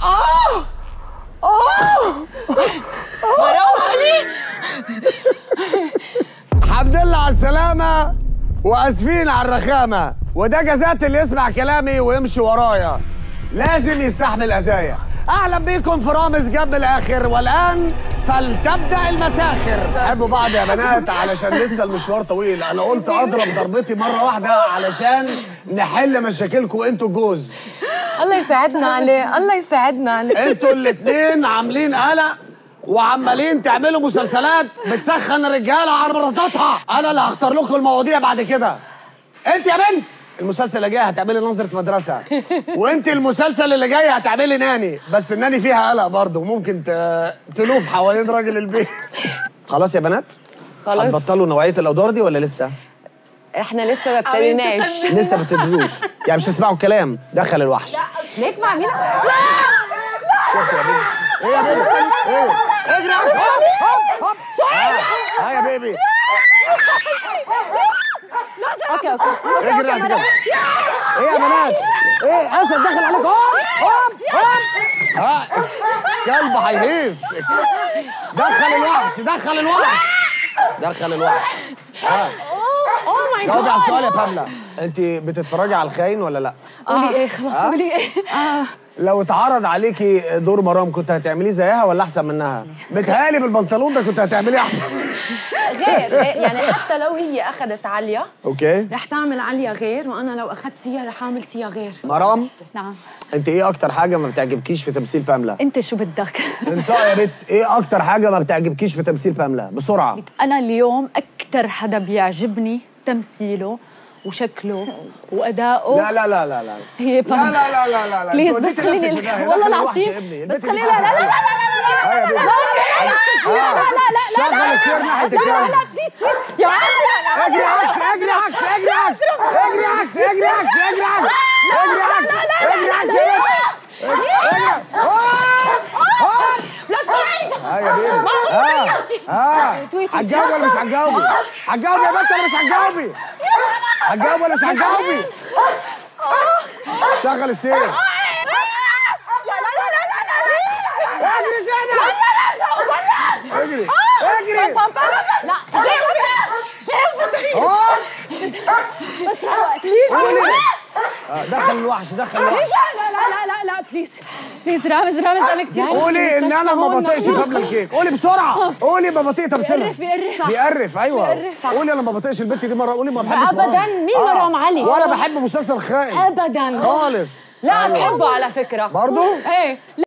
اه اه مرام علي الحمد لله على السلامة واسفين على الرخامة وده جزات اللي يسمع كلامي ويمشي ورايا لازم يستحمل اذايا اهلا بيكم في رامز جنب الاخر والان فلتبدا المساخر حبوا بعض يا بنات علشان لسه المشوار طويل انا قلت اضرب ضربتي مره واحده علشان نحل مشاكلكم انتوا الجوز الله يساعدنا عليه الله يساعدنا عليه انتوا الاتنين عاملين قلق وعمالين تعملوا مسلسلات بتسخن الرجاله على مراتاتها انا اللي هختار لكم المواضيع بعد كده انت يا بنت المسلسل اللي جاي هتعملي نظرة مدرسة وانت المسلسل اللي جاي هتعملي ناني بس الناني فيها قلق برضه وممكن ت- تلوف حوالين راجل البيت خلاص يا بنات خلاص هتبطلوا نوعية الأدوار دي ولا لسه؟ احنا لسه ما ابتديناش لسه ما بتدلوش يعني مش تسمعوا الكلام دخل الوحش ليك مع مين؟ ايه يا بيبي؟ ايه؟ اجري هوب هوب هوب ها يا بيبي اوكي اوكي اجري يا كده ايه يا بنات؟ ايه اسد دخل عليك هوب هوب هوب ها كلب هيهيص دخل الوحش دخل الوحش دخل الوحش ها اوه ماي جاوبي على السؤال يا باملا انت بتتفرجي على الخاين ولا لا؟ قولي ايه خلاص قولي ايه لو اتعرض عليكي دور مرام كنت هتعمليه زيها ولا احسن منها؟ متهيألي بالبنطلون ده كنت هتعمليه احسن غير غير، يعني حتى لو هي اخذت عليا اوكي رح تعمل عليا غير وانا لو اخذتيها رح اعمل فيها غير مرام نعم انت ايه اكتر حاجه ما بتعجبكيش في تمثيل باملا؟ انت شو بدك انت يا بت ايه اكتر حاجه ما بتعجبكيش في تمثيل باملا؟ بسرعه انا اليوم اكثر حدا بيعجبني تمثيله وشكله وادائه لا لا لا لا لا هي لا لا لا لا لا لا بليز انت بس وديتي خليني نفسك في داهية. والله دخل الوحش يا العظيم ابني. بس البنت خليني دي لا لا لا صح. لا ها يا بنت لا لا لا لا شغل السير ناحيه الكلب بليز بليز يا عمي اجري عكس اجري عكس اجري عكس اجري عكس اجري عكس اجري عكس اجري عكس اجري عكس يا بنت اجري لا تسمعي ها يا بيبي ها ها هتجاوبي ولا مش هتجاوبي؟ هتجاوبي يا بنت ولا مش هتجاوبي؟ هتجاوبي ولا مش هتجاوبي؟ شغل السير لا لا لا لا لا لا اجري كده اجري اجري لا شوفي هوب بس روق بليز قولي آه، دخل الوحش دخل الوحش لا لا لا لا لا بليز بليز رامز رامز انا كثير قولي ان انا ما بطيقش قبل الكيك قولي بسرعه قولي ما بطيق تمثيلها بيقرف بيقرف بيقرف ايوه بيقرف. قولي انا ما بطيقش البت دي مره قولي ما بحبش أبداً. مرام. مين مرام علي؟ ولا بحب مسلسل خاين ابدا خالص لا بحبه على فكره برضو ايه